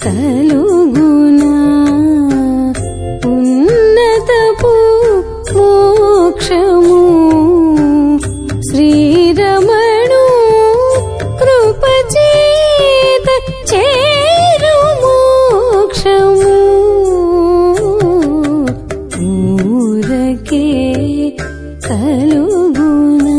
కలుగునా ఉన్నతపు మోక్షము శ్రీరమణు కృపచేత చేరు మోక్షము ఊరకే కలుగునా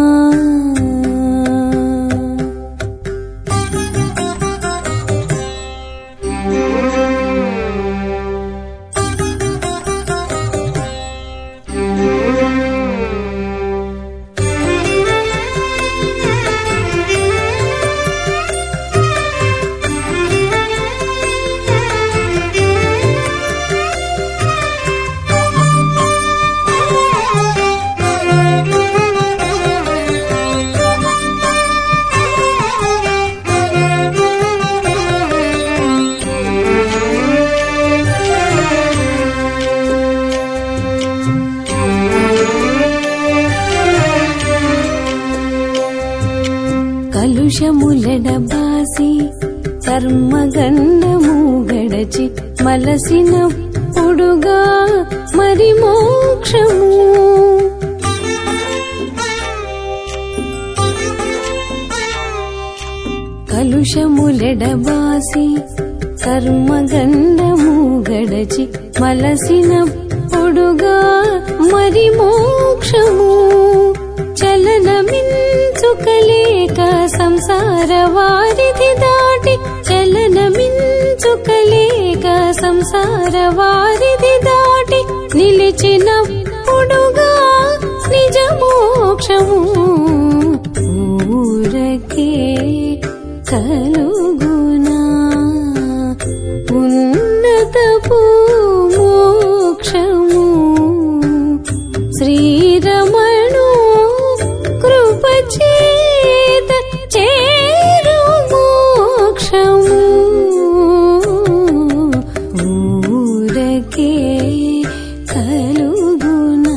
కలుషములెడబాసి కర్మగండము గడచి మలసినప్పుడుగా మరి మోక్షము కలుషములెడబాసి కర్మగండము గడచి మలసినప్పుడుగా మరి మోక్షము చలనమించుకలేక సంసార వారిది దాటి చలనమించుకలేక సంసార వారిది దాటి నిలిచినప్పుడుగా నిజ మోక్షము ఊరకే కలుగునా ఉన్నతపు మోక్షము శ్రీరమణు కృపచేత చేరు మోక్షము ఊరకే కలుగునా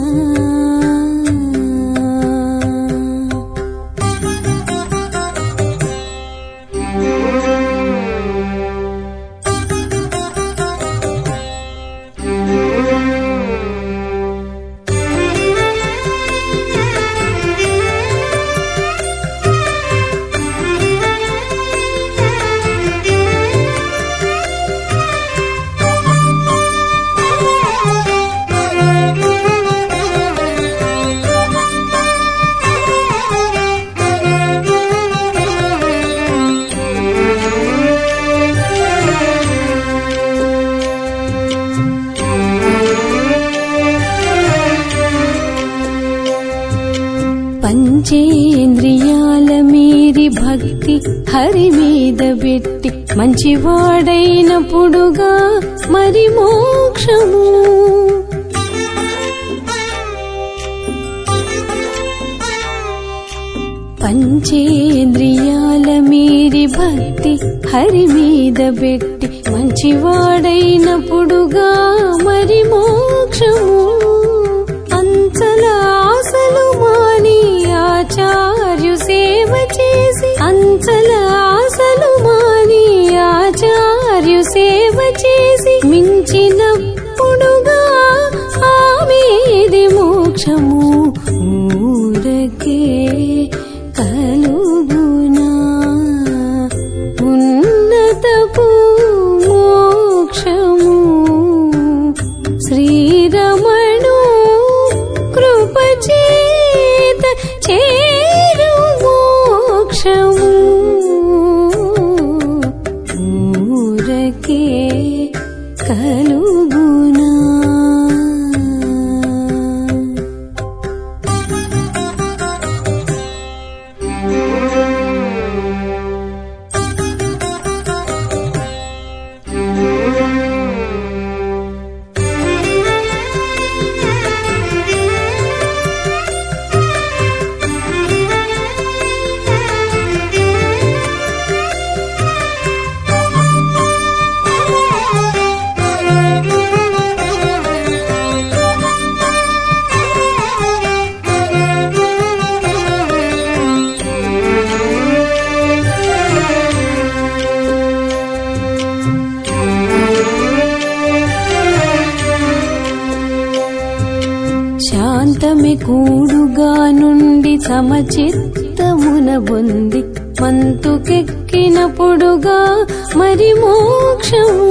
పంచేంద్రియాల మీరి భక్తి హరి మీద పెట్టి మంచివాడైనప్పుడుగా మరి మోక్షము పంచేంద్రియాల మీరి భక్తి హరి మీద పెట్టి మంచివాడైనప్పుడుగా మరి మోక్షము అంచల ఆశలు మాని ఆచార్యు సేవ చేసి అంచల ఆశలు మాని ఆచార్యు సేవ చేసి మించినప్పుడుగా ఆమెది మోక్షము ఊరకే కలుగునా ఉన్నతపు మోక్షము శ్రీరమణు కృపచేత చేరు మోక్షము శాంతమే కూడుగా నుండి సమచిత్తమున బొంది మంతుకెక్కినప్పుడుగా మరి మోక్షము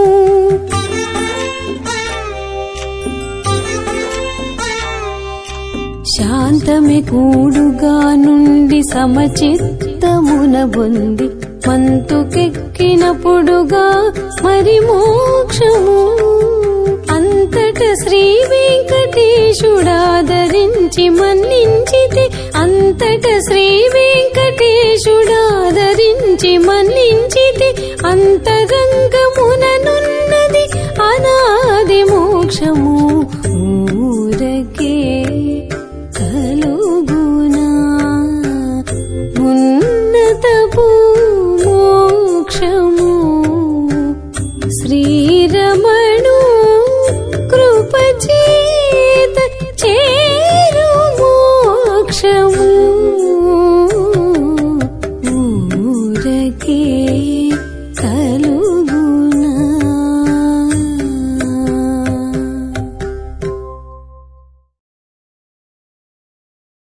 శాంతమే కూడుగా నుండి సమచిత్తమున బొంది మంతుకెక్కినప్పుడుగా మరి మోక్షము అంతట శ్రీ వెంకటేశుడాదరించి మన్నించితే అంతట శ్రీ వెంకటేశుడాదరించి మన్నించితే అంతరంగముననున్నది అనాది మోక్షము